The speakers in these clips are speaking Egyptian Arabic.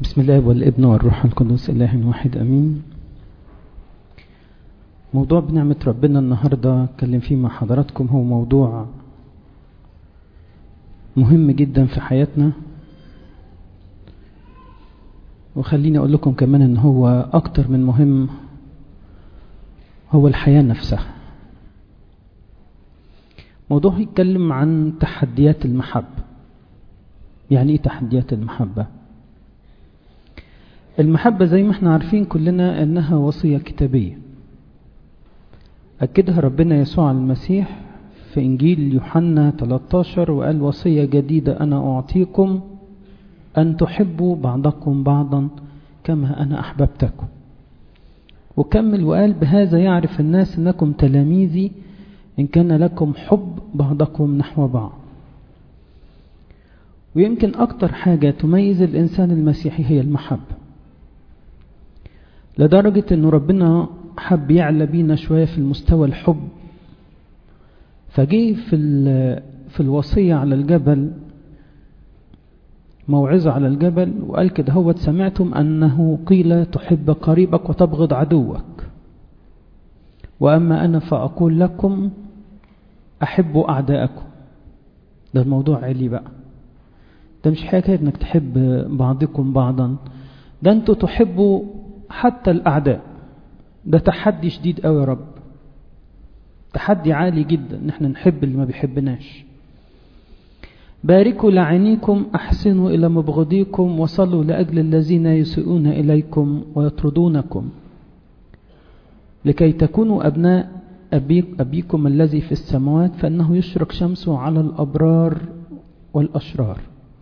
بسم الله والابن والروح القدس إله واحد أمين موضوع بنعمة ربنا النهاردة اتكلم فيه مع حضراتكم هو موضوع مهم جدا في حياتنا وخليني أقول لكم كمان إن هو أكتر من مهم هو الحياة نفسها موضوع يتكلم عن تحديات المحبة يعني ايه تحديات المحبة المحبة زي ما احنا عارفين كلنا انها وصية كتابية اكدها ربنا يسوع المسيح في انجيل يوحنا 13 وقال وصية جديدة انا اعطيكم ان تحبوا بعضكم بعضا كما انا احببتكم وكمل وقال بهذا يعرف الناس انكم تلاميذي ان كان لكم حب بعضكم نحو بعض ويمكن أكتر حاجة تميز الإنسان المسيحي هي المحبة لدرجة أنه ربنا حب يعلى بينا شوية في المستوى الحب فجي في, في الوصية على الجبل موعظة على الجبل وقال كده هو سمعتم أنه قيل تحب قريبك وتبغض عدوك وأما أنا فأقول لكم أحبوا أعداءكم ده الموضوع علي بقى ده مش حكاية انك تحب بعضكم بعضا ده انتوا تحبوا حتى الاعداء ده تحدي شديد قوي يا رب تحدي عالي جدا ان احنا نحب اللي ما بيحبناش باركوا لعينيكم احسنوا الى مبغضيكم وصلوا لاجل الذين يسيئون اليكم ويطردونكم لكي تكونوا ابناء أبيك أبيكم الذي في السماوات فإنه يشرق شمسه على الأبرار والأشرار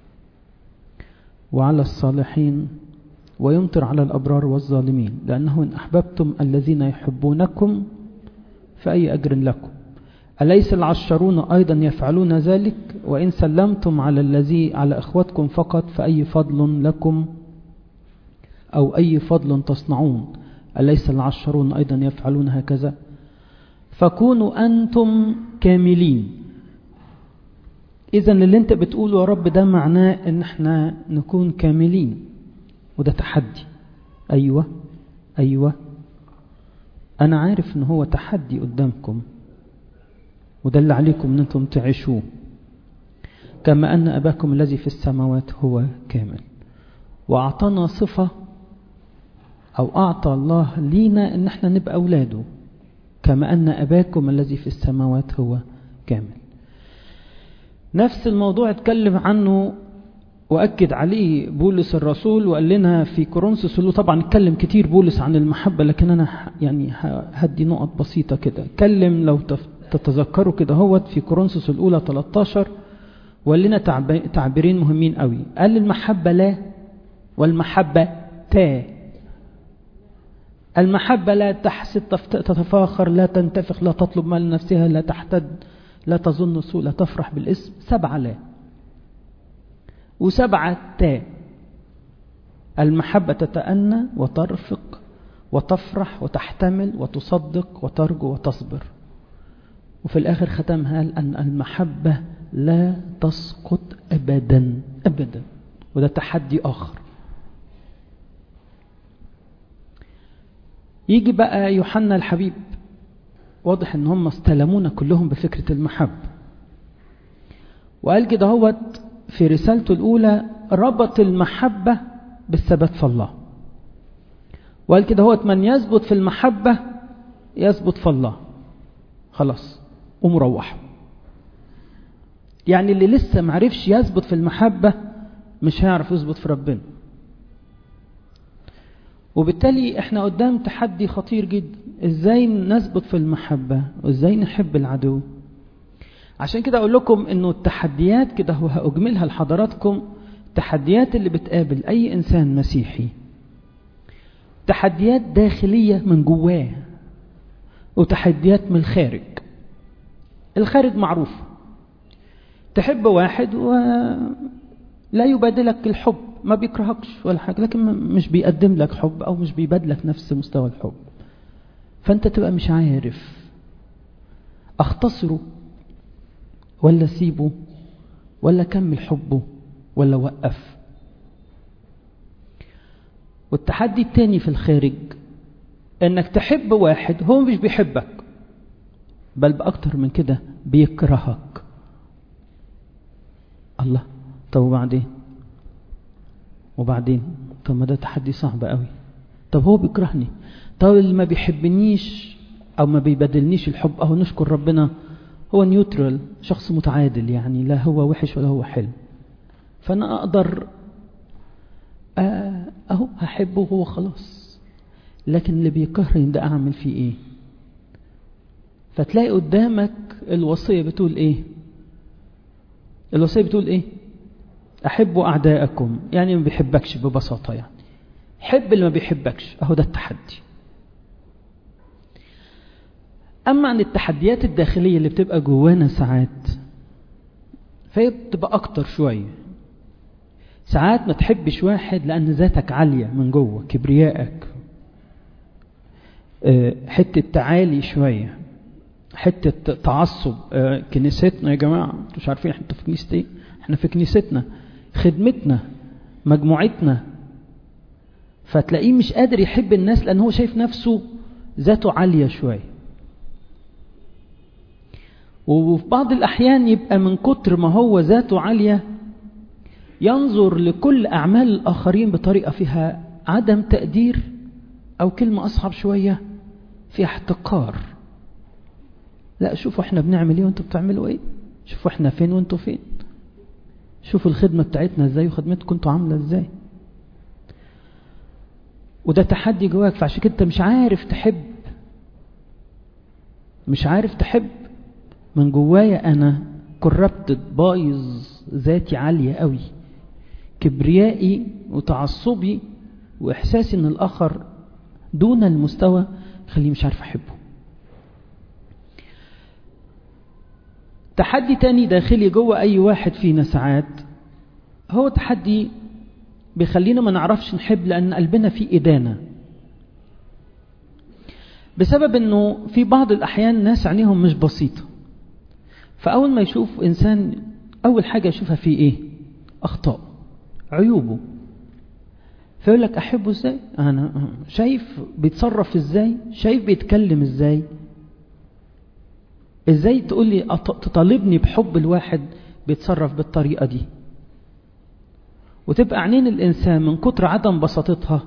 وعلى الصالحين ويمطر على الأبرار والظالمين لأنه إن أحببتم الذين يحبونكم فأي أجر لكم أليس العشرون أيضا يفعلون ذلك وإن سلمتم على الذي على أخوتكم فقط فأي فضل لكم أو أي فضل تصنعون أليس العشرون أيضا يفعلون هكذا فكونوا أنتم كاملين إذا اللي أنت بتقوله يا رب ده معناه إن احنا نكون كاملين وده تحدي أيوة أيوة أنا عارف إن هو تحدي قدامكم وده اللي عليكم إن أنتم تعيشوه كما أن أباكم الذي في السماوات هو كامل وأعطانا صفة أو أعطى الله لينا إن احنا نبقى أولاده كما أن أباكم الذي في السماوات هو كامل نفس الموضوع اتكلم عنه وأكد عليه بولس الرسول وقال لنا في كورنثوس له طبعا اتكلم كتير بولس عن المحبة لكن أنا يعني هدي نقط بسيطة كده اتكلم لو تتذكروا كده هوت في كورنثوس الأولى 13 وقال لنا تعبيرين مهمين قوي قال المحبة لا والمحبة تا المحبة لا تحسد تتفاخر لا تنتفخ لا تطلب مال نفسها لا تحتد لا تظن سوء لا تفرح بالاسم سبعة لا وسبعة تا المحبة تتأنى وترفق وتفرح وتحتمل وتصدق وترجو وتصبر وفي الآخر ختمها قال أن المحبة لا تسقط أبدا أبدا وده تحدي آخر يجي بقى يوحنا الحبيب واضح ان هم استلمونا كلهم بفكرة المحبة وقال كده هو في رسالته الأولى ربط المحبة بالثبات في الله وقال كده هو من يثبت في المحبة يثبت في الله خلاص ومروح يعني اللي لسه معرفش يثبت في المحبة مش هيعرف يثبت في ربنا وبالتالي احنا قدام تحدي خطير جدا ازاي نثبت في المحبة وازاي نحب العدو عشان كده اقول لكم انه التحديات كده هو هأجملها لحضراتكم التحديات اللي بتقابل اي انسان مسيحي تحديات داخلية من جواه وتحديات من الخارج الخارج معروف تحب واحد ولا يبادلك الحب ما بيكرهكش ولا حاجة لكن مش بيقدم لك حب أو مش بيبادلك نفس مستوى الحب فأنت تبقى مش عارف أختصره ولا سيبه ولا كمل حبه ولا وقف والتحدي التاني في الخارج انك تحب واحد هو مش بيحبك بل بأكتر من كده بيكرهك الله طب وبعدين وبعدين طب ما ده تحدي صعب قوي طب هو بيكرهني طب اللي ما بيحبنيش او ما بيبادلنيش الحب اهو نشكر ربنا هو نيوترال شخص متعادل يعني لا هو وحش ولا هو حلو فانا اقدر اهو هحبه هو خلاص لكن اللي بيكرهني ده اعمل فيه ايه فتلاقي قدامك الوصية بتقول ايه الوصية بتقول ايه احبوا اعداءكم يعني ما بيحبكش ببساطة يعني حب اللي ما بيحبكش اهو ده التحدي اما عن التحديات الداخلية اللي بتبقى جوانا ساعات فهي بتبقى اكتر شوية ساعات ما تحبش واحد لان ذاتك عالية من جوه كبريائك حتة تعالي شوية حتة تعصب كنيستنا يا جماعة مش عارفين احنا في كنيسة ايه احنا في كنيستنا خدمتنا مجموعتنا فتلاقيه مش قادر يحب الناس لان هو شايف نفسه ذاته عالية شوية وفي بعض الأحيان يبقى من كتر ما هو ذاته عالية ينظر لكل أعمال الآخرين بطريقة فيها عدم تقدير أو كلمة أصعب شوية فيها احتقار لا شوفوا احنا بنعمل ايه وانتوا بتعملوا ايه شوفوا احنا فين وانتوا فين شوفوا الخدمة بتاعتنا ازاي وخدمتكم انتوا عاملة ازاي وده تحدي جواك فعشان كده انت مش عارف تحب مش عارف تحب من جوايا انا كربتد بايظ ذاتي عالية قوي كبريائي وتعصبي واحساسي ان الاخر دون المستوى خليه مش عارف احبه تحدي تاني داخلي جوه اي واحد فينا ساعات هو تحدي بيخلينا ما نعرفش نحب لان قلبنا فيه ادانه بسبب انه في بعض الاحيان ناس عينيهم مش بسيطه فاول ما يشوف انسان اول حاجه يشوفها فيه ايه اخطاء عيوبه فيقول لك احبه ازاي انا شايف بيتصرف ازاي شايف بيتكلم ازاي ازاي تقول لي تطالبني بحب الواحد بيتصرف بالطريقه دي وتبقى عينين الانسان من كتر عدم بساطتها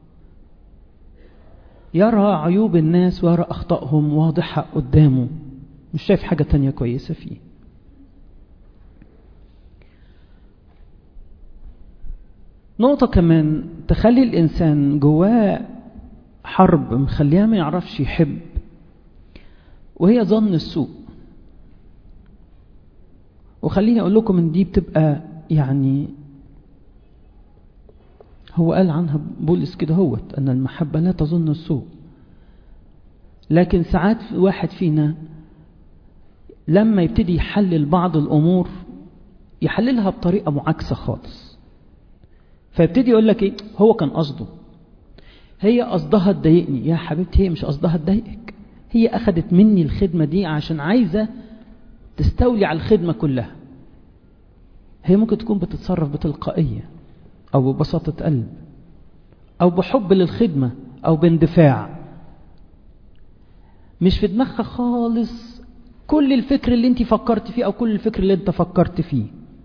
يرى عيوب الناس ويرى اخطائهم واضحه قدامه مش شايف حاجه تانية كويسه فيه نقطة كمان تخلي الإنسان جواه حرب مخليها ما يعرفش يحب وهي ظن السوء وخليني أقول لكم إن دي بتبقى يعني هو قال عنها بولس كده هوت أن المحبة لا تظن السوء لكن ساعات واحد فينا لما يبتدي يحلل بعض الأمور يحللها بطريقة معاكسة خالص فيبتدي يقول لك ايه هو كان قصده هي قصدها تضايقني يا حبيبتي هي مش قصدها تضايقك هي اخذت مني الخدمة دي عشان عايزة تستولي على الخدمة كلها هي ممكن تكون بتتصرف بتلقائية او ببساطة قلب او بحب للخدمة او باندفاع مش في دماغها خالص كل الفكر اللي انت فكرت فيه او كل الفكر اللي انت فكرت فيه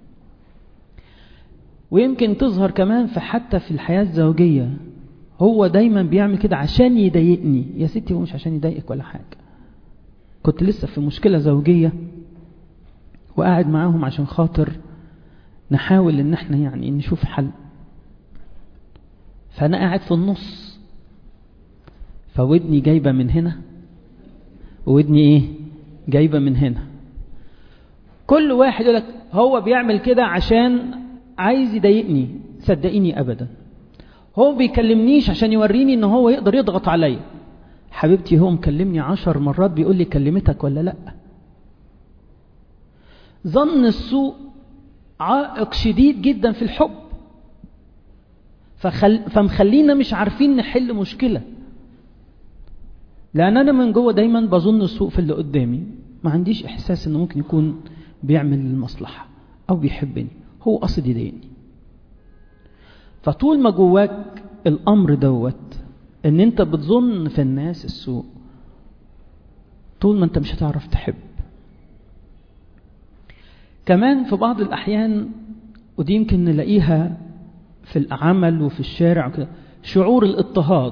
ويمكن تظهر كمان في حتى في الحياة الزوجية هو دايما بيعمل كده عشان يضايقني يا ستي هو مش عشان يضايقك ولا حاجة كنت لسه في مشكلة زوجية وقاعد معاهم عشان خاطر نحاول ان احنا يعني نشوف حل فانا قاعد في النص فودني جايبة من هنا وودني ايه جايبة من هنا كل واحد يقول لك هو بيعمل كده عشان عايز يضايقني صدقيني ابدا هو بيكلمنيش عشان يوريني ان هو يقدر يضغط عليا حبيبتي هو مكلمني عشر مرات بيقول لي كلمتك ولا لا ظن السوء عائق شديد جدا في الحب فخل... فمخلينا مش عارفين نحل مشكلة لأن أنا من جوه دايما بظن السوء في اللي قدامي ما عنديش إحساس إنه ممكن يكون بيعمل المصلحة أو بيحبني هو قصد يضايقني فطول ما جواك الأمر دوت ان انت بتظن في الناس السوء طول ما انت مش هتعرف تحب كمان في بعض الأحيان ودي يمكن نلاقيها في العمل وفي الشارع وكده شعور الاضطهاد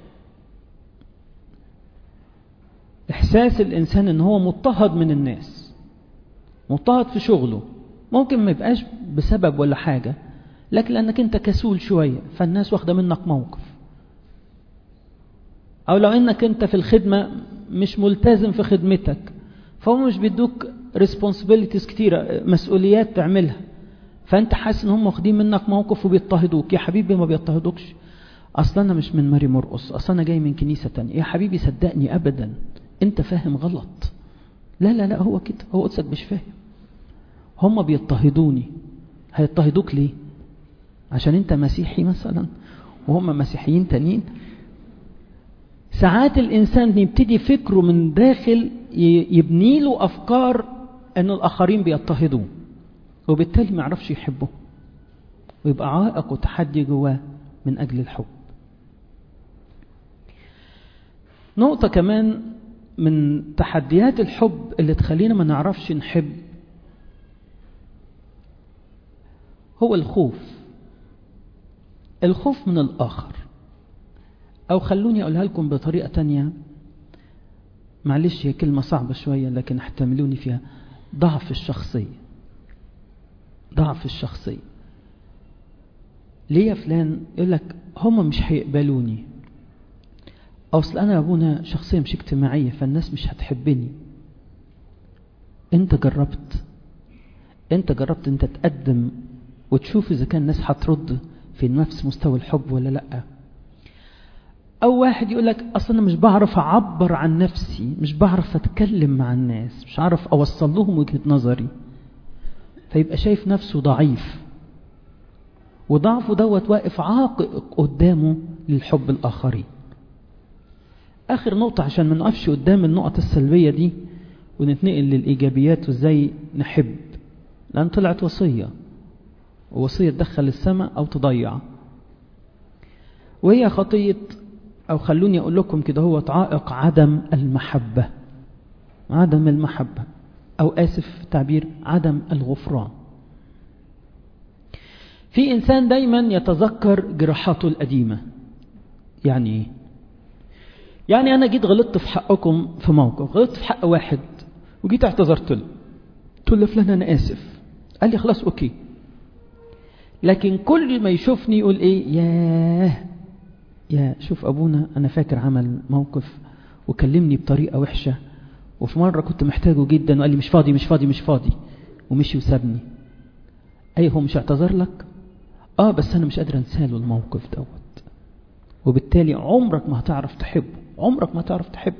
إحساس الإنسان إن هو مضطهد من الناس مضطهد في شغله ممكن ما يبقاش بسبب ولا حاجة لكن لأنك أنت كسول شوية فالناس واخدة منك موقف أو لو أنك أنت في الخدمة مش ملتزم في خدمتك فهم مش بيدوك responsibilities كتيرة مسؤوليات تعملها فأنت حاسس إن هم واخدين منك موقف وبيضطهدوك يا حبيبي ما بيضطهدوكش أصلا أنا مش من ماري مرقص أصلا أنا جاي من كنيسة تانية يا حبيبي صدقني أبدا أنت فاهم غلط لا لا لا هو كده هو قدسك مش فاهم هم بيضطهدوني هيضطهدوك ليه عشان أنت مسيحي مثلا وهم مسيحيين تانيين ساعات الإنسان يبتدي فكره من داخل يبني له أفكار أن الآخرين بيضطهدوه وبالتالي ما يعرفش يحبه ويبقى عائق وتحدي جواه من أجل الحب نقطة كمان من تحديات الحب اللي تخلينا ما نعرفش نحب هو الخوف الخوف من الآخر أو خلوني أقولها لكم بطريقة تانية معلش هي كلمة صعبة شوية لكن احتملوني فيها ضعف الشخصية ضعف الشخصية ليه يا فلان يقول لك هم مش هيقبلوني أصل أنا أبونا شخصية مش اجتماعية فالناس مش هتحبني أنت جربت أنت جربت أنت تقدم وتشوف إذا كان الناس هترد في نفس مستوى الحب ولا لأ أو واحد يقول لك أصلا أنا مش بعرف أعبر عن نفسي مش بعرف أتكلم مع الناس مش عارف أوصل لهم وجهة نظري فيبقى شايف نفسه ضعيف وضعفه دوت واقف عائق قدامه للحب الآخرين آخر نقطة عشان ما نقفش قدام النقط السلبية دي ونتنقل للإيجابيات وإزاي نحب لأن طلعت وصية ووصية تدخل السماء أو تضيع وهي خطية أو خلوني أقول لكم كده هو عائق عدم المحبة عدم المحبة أو آسف تعبير عدم الغفران في إنسان دايما يتذكر جراحاته القديمة يعني إيه؟ يعني أنا جيت غلطت في حقكم في موقف غلطت في حق واحد وجيت اعتذرت له قلت له فلان أنا آسف قال لي خلاص أوكي لكن كل ما يشوفني يقول إيه ياه يا شوف أبونا أنا فاكر عمل موقف وكلمني بطريقة وحشة وفي مرة كنت محتاجه جدا وقال لي مش فاضي مش فاضي مش فاضي ومشي وسابني أي هو مش اعتذر لك آه بس أنا مش قادر أنساله الموقف دوت وبالتالي عمرك ما هتعرف تحبه عمرك ما هتعرف تحب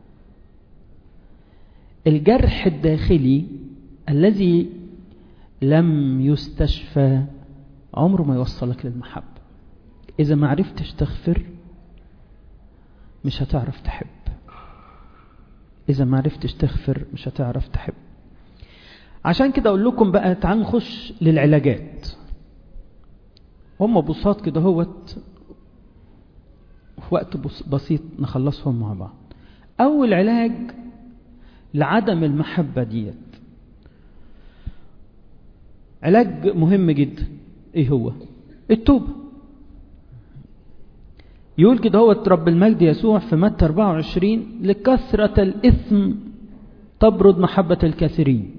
الجرح الداخلي الذي لم يستشفى عمره ما يوصلك للمحبة إذا ما عرفتش تغفر مش هتعرف تحب إذا ما عرفتش تغفر مش هتعرف تحب عشان كده أقول لكم بقى تعال نخش للعلاجات هم بساط كده هوت في وقت بسيط نخلصهم مع بعض أول علاج لعدم المحبة ديت علاج مهم جدا ايه هو التوبة يقول كده هو رب المجد يسوع في متى 24 لكثرة الإثم تبرد محبة الكثيرين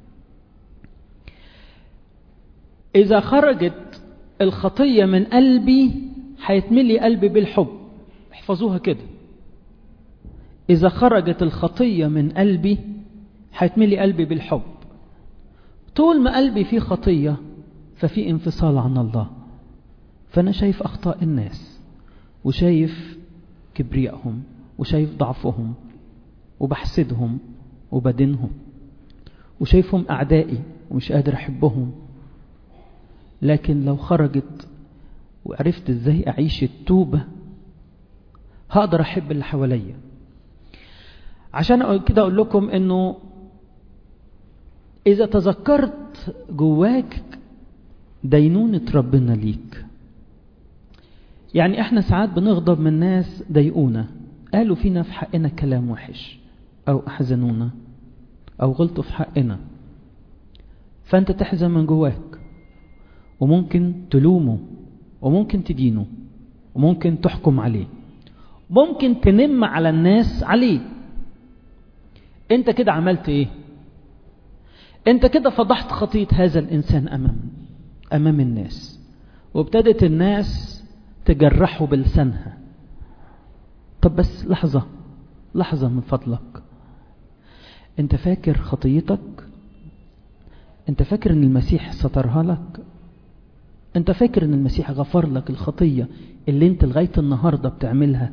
إذا خرجت الخطية من قلبي هيتملي قلبي بالحب احفظوها كده إذا خرجت الخطية من قلبي هيتملي قلبي بالحب طول ما قلبي فيه خطية ففي انفصال عن الله فأنا شايف أخطاء الناس وشايف كبريائهم وشايف ضعفهم وبحسدهم وبدنهم وشايفهم أعدائي ومش قادر أحبهم لكن لو خرجت وعرفت ازاي أعيش التوبة هقدر أحب اللي حواليا عشان كده أقول لكم أنه إذا تذكرت جواك دينونة ربنا ليك يعني احنا ساعات بنغضب من ناس ضايقونا قالوا فينا في حقنا كلام وحش او احزنونا او غلطوا في حقنا فانت تحزن من جواك وممكن تلومه وممكن تدينه وممكن تحكم عليه ممكن تنم على الناس عليه انت كده عملت ايه انت كده فضحت خطية هذا الانسان امام امام الناس وابتدت الناس تجرحه بلسانها طب بس لحظة لحظة من فضلك انت فاكر خطيتك انت فاكر ان المسيح سترها لك انت فاكر ان المسيح غفر لك الخطية اللي انت لغاية النهاردة بتعملها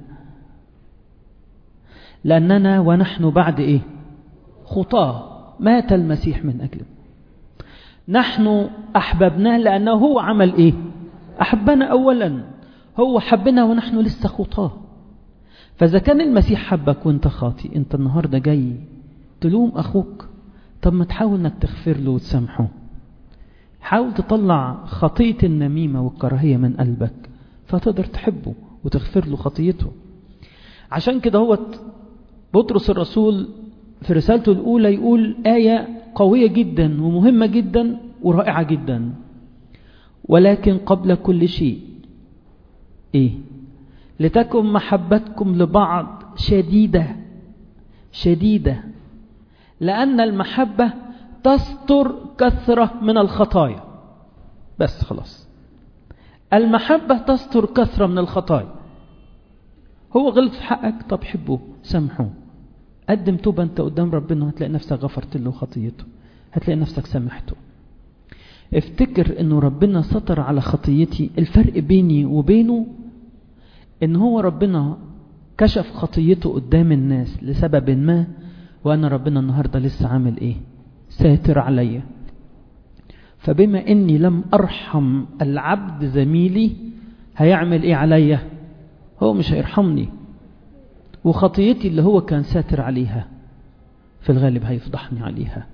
لأننا ونحن بعد ايه خطاه مات المسيح من أجله نحن أحببناه لأنه هو عمل ايه أحبنا أولا هو حبنا ونحن لسه خطاه فإذا كان المسيح حبك وانت خاطي انت النهاردة جاي تلوم أخوك طب ما تحاول انك تغفر له وتسامحه حاول تطلع خطية النميمة والكراهية من قلبك فتقدر تحبه وتغفر له خطيته عشان كده هو بطرس الرسول في رسالته الأولى يقول آية قوية جدا ومهمة جدا ورائعة جدا ولكن قبل كل شيء إيه لتكن محبتكم لبعض شديدة شديدة لأن المحبة تستر كثرة من الخطايا بس خلاص المحبة تستر كثرة من الخطايا هو غلط في حقك طب حبه سامحه قدم توبة انت قدام ربنا هتلاقي نفسك غفرت له خطيته هتلاقي نفسك سامحته افتكر انه ربنا ستر على خطيتي الفرق بيني وبينه ان هو ربنا كشف خطيته قدام الناس لسبب ما وانا ربنا النهاردة لسه عامل ايه ساتر عليا فبما اني لم ارحم العبد زميلي هيعمل ايه عليا هو مش هيرحمني وخطيتي اللي هو كان ساتر عليها في الغالب هيفضحني عليها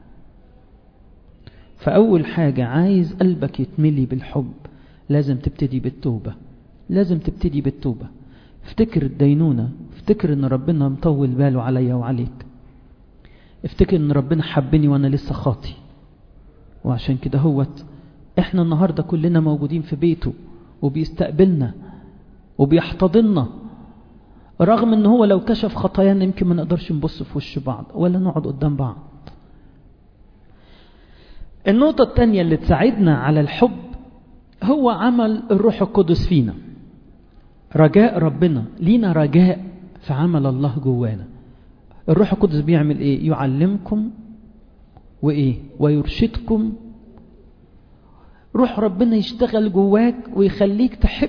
فأول حاجة عايز قلبك يتملي بالحب لازم تبتدي بالتوبة لازم تبتدي بالتوبة افتكر الدينونة افتكر ان ربنا مطول باله عليا وعليك افتكر ان ربنا حبني وانا لسه خاطي وعشان كده هوت احنا النهاردة كلنا موجودين في بيته وبيستقبلنا وبيحتضننا رغم ان هو لو كشف خطايانا يمكن ما نقدرش نبص في وش بعض ولا نقعد قدام بعض النقطة الثانية اللي تساعدنا على الحب هو عمل الروح القدس فينا رجاء ربنا لينا رجاء في عمل الله جوانا الروح القدس بيعمل ايه يعلمكم وايه ويرشدكم روح ربنا يشتغل جواك ويخليك تحب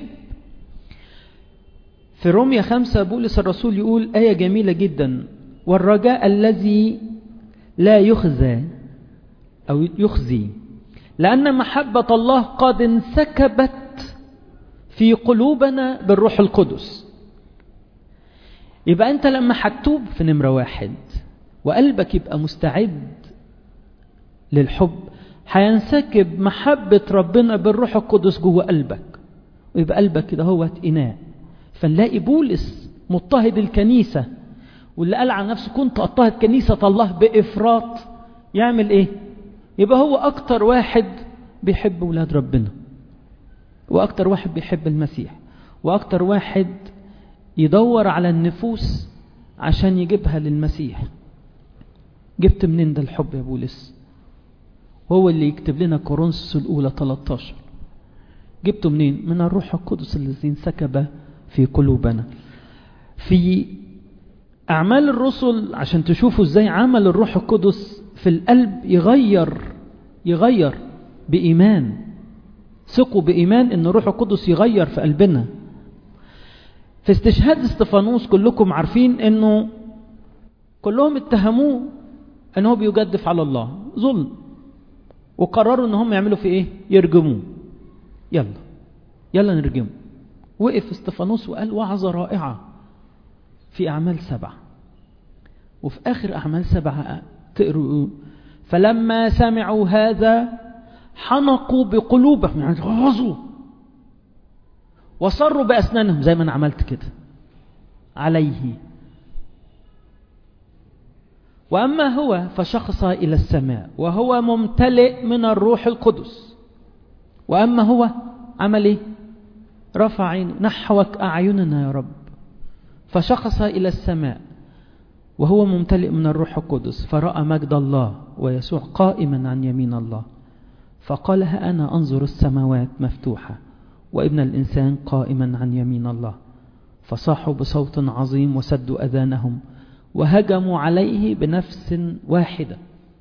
في رومية خمسة بولس الرسول يقول آية جميلة جدا والرجاء الذي لا يخزى أو يخزي لأن محبة الله قد انسكبت في قلوبنا بالروح القدس يبقى أنت لما هتتوب في نمرة واحد وقلبك يبقى مستعد للحب هينسكب محبة ربنا بالروح القدس جوه قلبك ويبقى قلبك كده هو إناء فنلاقي بولس مضطهد الكنيسة واللي قال عن نفسه كنت اضطهد كنيسة الله بإفراط يعمل ايه يبقى هو اكتر واحد بيحب ولاد ربنا واكتر واحد بيحب المسيح واكتر واحد يدور على النفوس عشان يجيبها للمسيح جبت منين ده الحب يا بولس هو اللي يكتب لنا كورنثوس الاولى 13 جبته منين من الروح القدس الذي انسكب في قلوبنا في أعمال الرسل عشان تشوفوا ازاي عمل الروح القدس في القلب يغير يغير بإيمان ثقوا بإيمان أن الروح القدس يغير في قلبنا في استشهاد استفانوس كلكم عارفين أنه كلهم اتهموه أنه بيجدف على الله ظلم وقرروا أن هم يعملوا في إيه يرجموه يلا يلا نرجمه وقف استفانوس وقال وعظة رائعة في أعمال سبعة وفي آخر أعمال سبعة تقروا فلما سمعوا هذا حنقوا بقلوبهم يعني غضوا وصروا بأسنانهم زي ما أنا عملت كده عليه وأما هو فشخص إلى السماء وهو ممتلئ من الروح القدس وأما هو عمل إيه رفع عينه نحوك أعيننا يا رب فشخص إلى السماء وهو ممتلئ من الروح القدس فرأى مجد الله ويسوع قائما عن يمين الله فقال ها أنا أنظر السماوات مفتوحة وابن الإنسان قائما عن يمين الله فصاحوا بصوت عظيم وسدوا أذانهم وهجموا عليه بنفس واحدة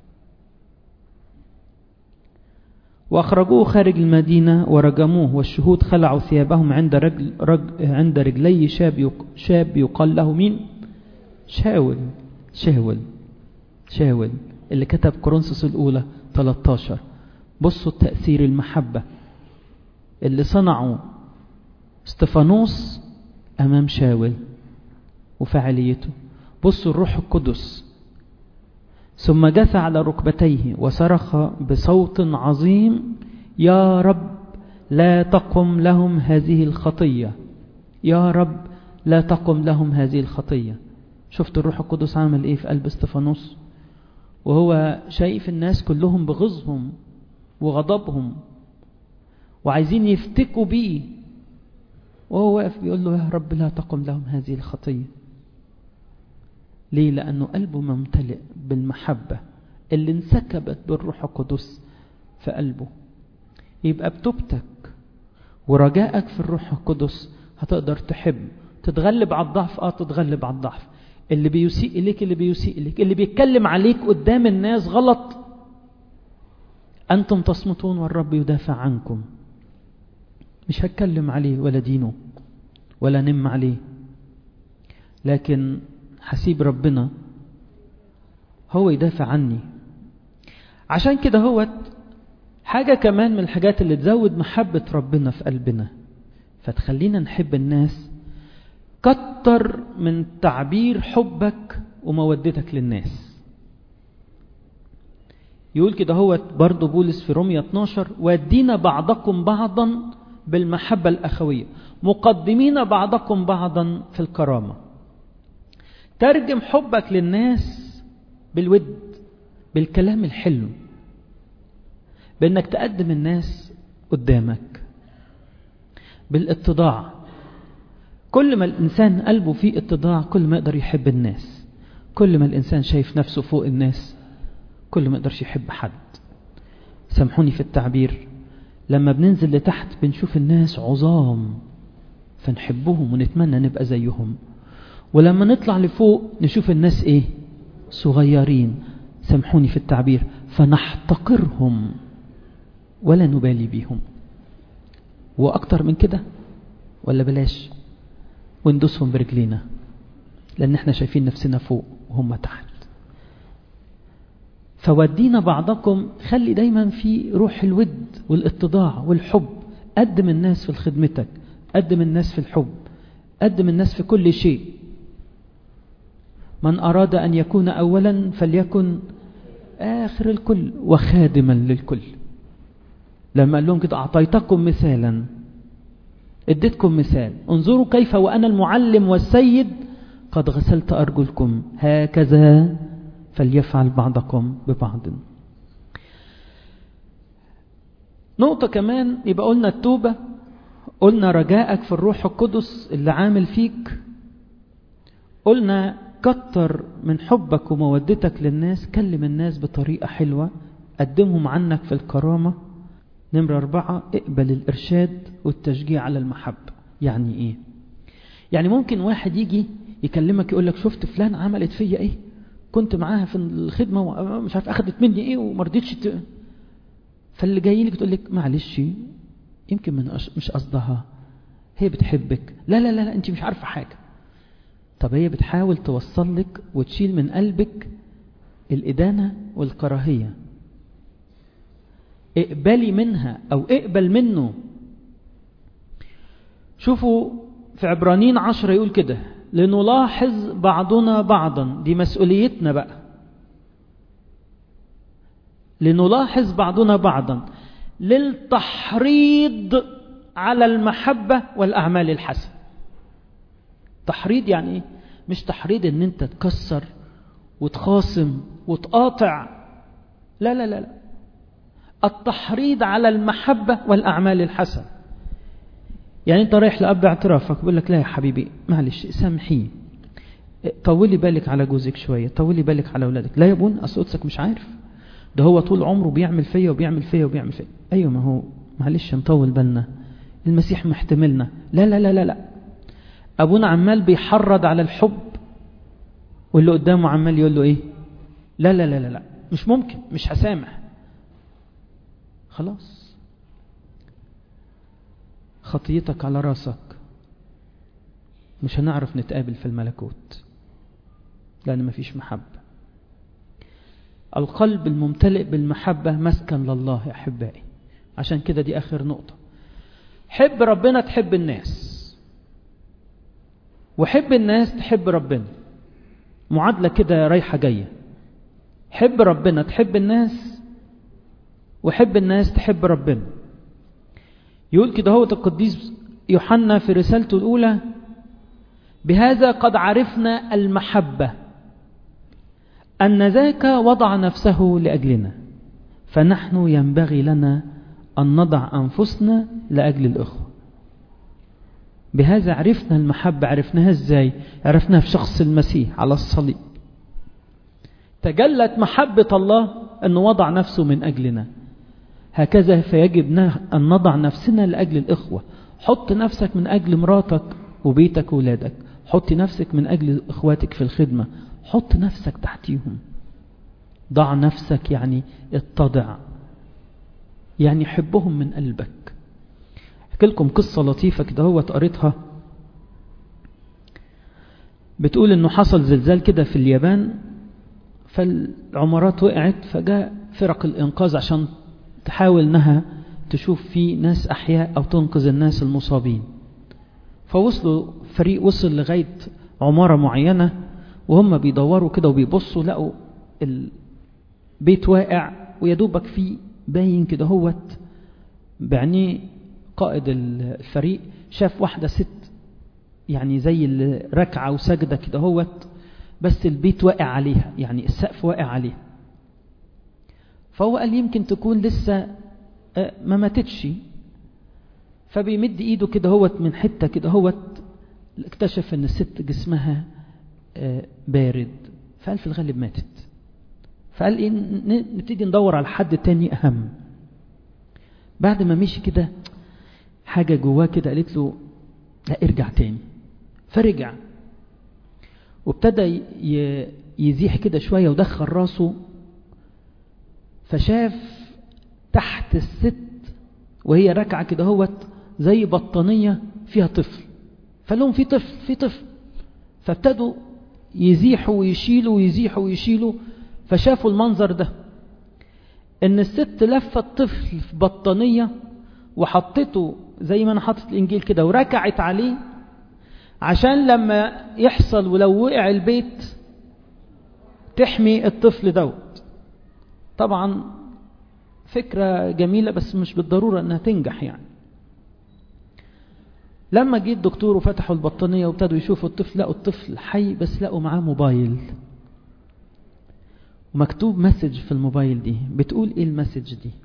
وأخرجوه خارج المدينة ورجموه والشهود خلعوا ثيابهم عند رجل, رجل عند رجلي شاب شاب يقال له مين شاول شاول شاول اللي كتب كورنثوس الأولى 13 بصوا تأثير المحبة اللي صنعوا استفانوس أمام شاول وفعاليته بصوا الروح القدس ثم جثى على ركبتيه وصرخ بصوت عظيم يا رب لا تقم لهم هذه الخطية يا رب لا تقم لهم هذه الخطية شفت الروح القدس عمل ايه في قلب استفانوس وهو شايف الناس كلهم بغضهم وغضبهم وعايزين يفتكوا بيه وهو واقف بيقول له يا رب لا تقم لهم هذه الخطية ليه لأنه قلبه ممتلئ بالمحبة اللي انسكبت بالروح القدس في قلبه يبقى بتوبتك ورجائك في الروح القدس هتقدر تحب تتغلب على الضعف اه تتغلب على الضعف اللي بيسيء إليك اللي بيسيء إليك اللي بيتكلم عليك قدام الناس غلط أنتم تصمتون والرب يدافع عنكم مش هتكلم عليه ولا دينه ولا نم عليه لكن حسيب ربنا هو يدافع عني عشان كده هو حاجة كمان من الحاجات اللي تزود محبة ربنا في قلبنا فتخلينا نحب الناس كتر من تعبير حبك ومودتك للناس يقول كده هو برضه بولس في رومية 12 ودينا بعضكم بعضا بالمحبة الأخوية مقدمين بعضكم بعضا في الكرامة ترجم حبك للناس بالود بالكلام الحلو بانك تقدم الناس قدامك بالاتضاع كل ما الانسان قلبه فيه اتضاع كل ما يقدر يحب الناس كل ما الانسان شايف نفسه فوق الناس كل ما يقدرش يحب حد سامحوني في التعبير لما بننزل لتحت بنشوف الناس عظام فنحبهم ونتمنى نبقى زيهم ولما نطلع لفوق نشوف الناس ايه صغيرين سامحوني في التعبير فنحتقرهم ولا نبالي بيهم واكتر من كده ولا بلاش وندوسهم برجلينا لان احنا شايفين نفسنا فوق وهم تحت فودينا بعضكم خلي دايما في روح الود والاتضاع والحب قدم الناس في خدمتك قدم الناس في الحب قدم الناس في كل شيء من أراد أن يكون أولا فليكن آخر الكل وخادما للكل لما قال لهم كده أعطيتكم مثالا اديتكم مثال انظروا كيف وأنا المعلم والسيد قد غسلت أرجلكم هكذا فليفعل بعضكم ببعض نقطة كمان يبقى قلنا التوبة قلنا رجائك في الروح القدس اللي عامل فيك قلنا كتر من حبك ومودتك للناس كلم الناس بطريقة حلوة قدمهم عنك في الكرامة نمرة أربعة اقبل الإرشاد والتشجيع على المحبة يعني إيه يعني ممكن واحد يجي يكلمك يقول لك شفت فلان عملت فيا إيه كنت معاها في الخدمة ومش عارف أخدت مني إيه وما رضيتش ت... فاللي جاي لك تقول لك معلش يمكن من مش قصدها هي بتحبك لا لا لا, لا انت مش عارفة حاجة طب هي بتحاول توصل لك وتشيل من قلبك الإدانة والكراهية اقبلي منها أو اقبل منه شوفوا في عبرانين عشرة يقول كده لنلاحظ بعضنا بعضا دي مسؤوليتنا بقى لنلاحظ بعضنا بعضا للتحريض على المحبة والأعمال الحسنة تحريض يعني ايه مش تحريض ان انت تكسر وتخاصم وتقاطع لا لا لا لا التحريض على المحبة والأعمال الحسنة يعني انت رايح لأب اعترافك بيقول لك لا يا حبيبي معلش سامحيه طولي بالك على جوزك شوية طولي بالك على أولادك لا يا بون أصل قدسك مش عارف ده هو طول عمره بيعمل فيا وبيعمل فيا وبيعمل فيا أيوة ما هو معلش نطول بالنا المسيح محتملنا لا لا لا لا لا أبونا عمال بيحرض على الحب واللي قدامه عمال يقول له إيه لا لا لا لا لا مش ممكن مش هسامح خلاص خطيتك على راسك مش هنعرف نتقابل في الملكوت لأن مفيش محبة القلب الممتلئ بالمحبة مسكن لله يا أحبائي عشان كده دي آخر نقطة حب ربنا تحب الناس وحب الناس تحب ربنا معادلة كده رايحة جاية حب ربنا تحب الناس وحب الناس تحب ربنا يقول كده هو القديس يوحنا في رسالته الأولى بهذا قد عرفنا المحبة أن ذاك وضع نفسه لأجلنا فنحن ينبغي لنا أن نضع أنفسنا لأجل الأخوة بهذا عرفنا المحبة عرفناها ازاي عرفناها في شخص المسيح على الصليب تجلت محبة الله أنه وضع نفسه من أجلنا هكذا فيجب أن نضع نفسنا لأجل الإخوة حط نفسك من أجل مراتك وبيتك وولادك حط نفسك من أجل إخواتك في الخدمة حط نفسك تحتيهم ضع نفسك يعني اتضع يعني حبهم من قلبك احكي لكم قصة لطيفة كده هو قريتها بتقول انه حصل زلزال كده في اليابان فالعمارات وقعت فجاء فرق الانقاذ عشان تحاول انها تشوف في ناس احياء او تنقذ الناس المصابين فوصلوا فريق وصل لغاية عمارة معينة وهم بيدوروا كده وبيبصوا لقوا البيت واقع ويدوبك فيه باين كده هوت بعينيه قائد الفريق شاف واحدة ست يعني زي الركعة وسجدة كده هوت بس البيت واقع عليها يعني السقف واقع عليها فهو قال يمكن تكون لسه ما ماتتش فبيمد ايده كده هوت من حتة كده هوت اكتشف ان الست جسمها بارد فقال في الغالب ماتت فقال ايه نبتدي ندور على حد تاني اهم بعد ما مشي كده حاجة جواه كده قالت له لا ارجع تاني فرجع وابتدى يزيح كده شوية ودخل راسه فشاف تحت الست وهي راكعة كده هوت زي بطانية فيها طفل فقال لهم في طفل في طفل فابتدوا يزيحوا ويشيلوا ويزيحوا ويشيلوا فشافوا المنظر ده ان الست لفت طفل في بطانية وحطته زي ما انا حاطط الانجيل كده وركعت عليه عشان لما يحصل ولو وقع البيت تحمي الطفل دوت طبعا فكرة جميلة بس مش بالضرورة انها تنجح يعني لما جه الدكتور وفتحوا البطانية وابتدوا يشوفوا الطفل لقوا الطفل حي بس لقوا معاه موبايل ومكتوب مسج في الموبايل دي بتقول ايه المسج دي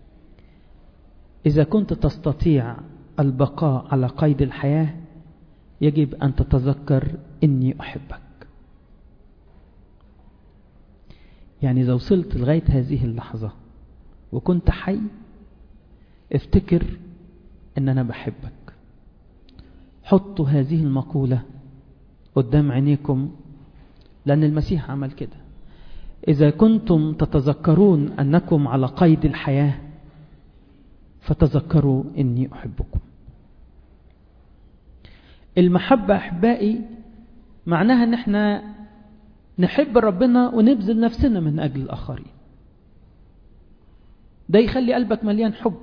إذا كنت تستطيع البقاء على قيد الحياة يجب أن تتذكر إني أحبك يعني إذا وصلت لغاية هذه اللحظة وكنت حي افتكر إن أنا بحبك حطوا هذه المقولة قدام عينيكم لأن المسيح عمل كده إذا كنتم تتذكرون أنكم على قيد الحياة فتذكروا إني أحبكم المحبة أحبائي معناها أن احنا نحب ربنا ونبذل نفسنا من أجل الآخرين ده يخلي قلبك مليان حب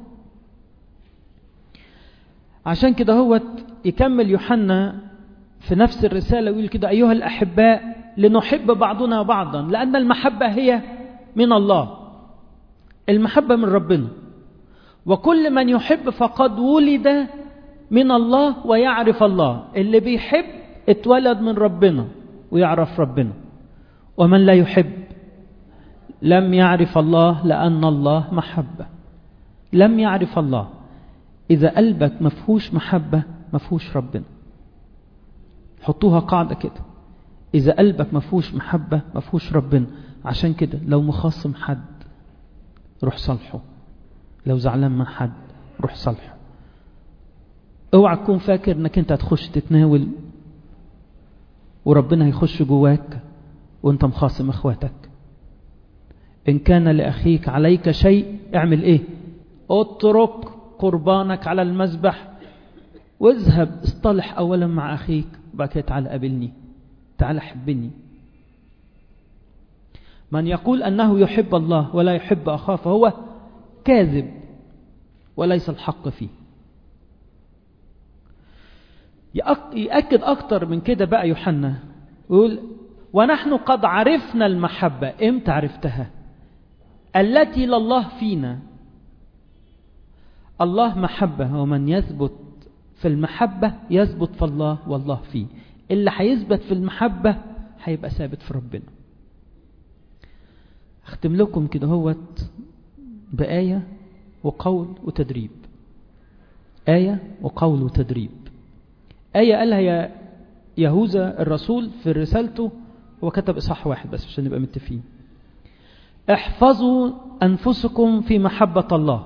عشان كده هو يكمل يوحنا في نفس الرسالة ويقول كده أيها الأحباء لنحب بعضنا بعضا لأن المحبة هي من الله المحبة من ربنا وكل من يحب فقد ولد من الله ويعرف الله اللي بيحب اتولد من ربنا ويعرف ربنا ومن لا يحب لم يعرف الله لأن الله محبة لم يعرف الله إذا قلبك مفهوش محبة مفهوش ربنا حطوها قاعدة كده إذا قلبك مفهوش محبة مفهوش ربنا عشان كده لو مخاصم حد روح صالحه لو زعلان من حد روح صالحه اوعى تكون فاكر انك انت هتخش تتناول وربنا هيخش جواك وانت مخاصم اخواتك ان كان لاخيك عليك شيء اعمل ايه اترك قربانك على المذبح واذهب اصطلح اولا مع اخيك وبعد كده تعالى قابلني تعالى حبني من يقول انه يحب الله ولا يحب اخاه فهو كاذب وليس الحق فيه يأكد أكتر من كده بقى يوحنا يقول ونحن قد عرفنا المحبة امتى عرفتها التي لله فينا الله محبة ومن يثبت في المحبة يثبت في الله والله فيه اللي هيثبت في المحبة هيبقى ثابت في ربنا اختم لكم كده هوت بآية وقول وتدريب آية وقول وتدريب آية قالها يا يهوذا الرسول في رسالته هو كتب إصحاح واحد بس عشان نبقى متفقين احفظوا أنفسكم في محبة الله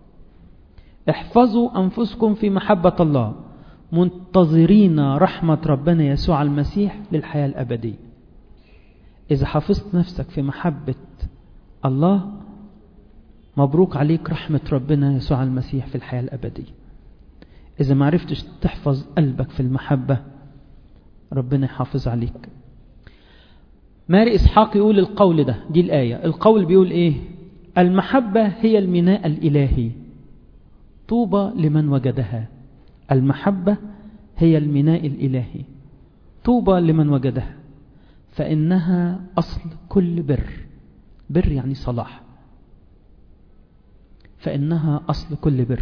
احفظوا أنفسكم في محبة الله منتظرين رحمة ربنا يسوع المسيح للحياة الأبدية إذا حفظت نفسك في محبة الله مبروك عليك رحمة ربنا يسوع المسيح في الحياة الأبدية إذا ما عرفتش تحفظ قلبك في المحبة ربنا يحافظ عليك ماري إسحاق يقول القول ده دي الآية القول بيقول إيه المحبة هي الميناء الإلهي طوبى لمن وجدها المحبة هي الميناء الإلهي طوبى لمن وجدها فإنها أصل كل بر بر يعني صلاح فإنها أصل كل بر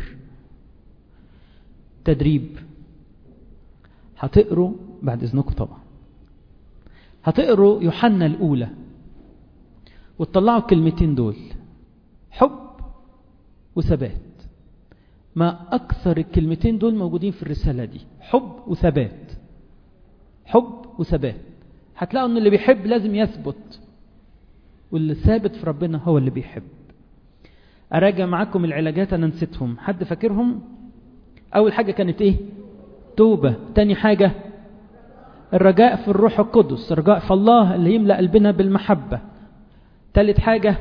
تدريب هتقروا بعد إذنكم طبعا هتقروا يوحنا الأولى وتطلعوا الكلمتين دول حب وثبات ما أكثر الكلمتين دول موجودين في الرسالة دي حب وثبات حب وثبات هتلاقوا ان اللي بيحب لازم يثبت واللي ثابت في ربنا هو اللي بيحب أراجع معاكم العلاجات أنا نسيتهم حد فاكرهم أول حاجة كانت إيه توبة تاني حاجة الرجاء في الروح القدس الرجاء في الله اللي يملأ قلبنا بالمحبة تالت حاجة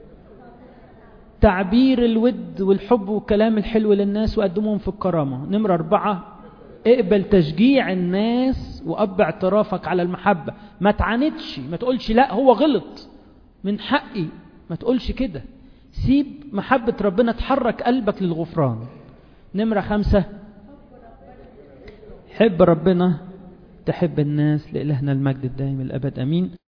تعبير الود والحب والكلام الحلو للناس وقدمهم في الكرامة نمرة أربعة اقبل تشجيع الناس وأب اعترافك على المحبة ما تعاندش ما تقولش لا هو غلط من حقي ما تقولش كده سيب محبة ربنا تحرك قلبك للغفران نمرة خمسة حب ربنا تحب الناس لإلهنا المجد الدائم الأبد أمين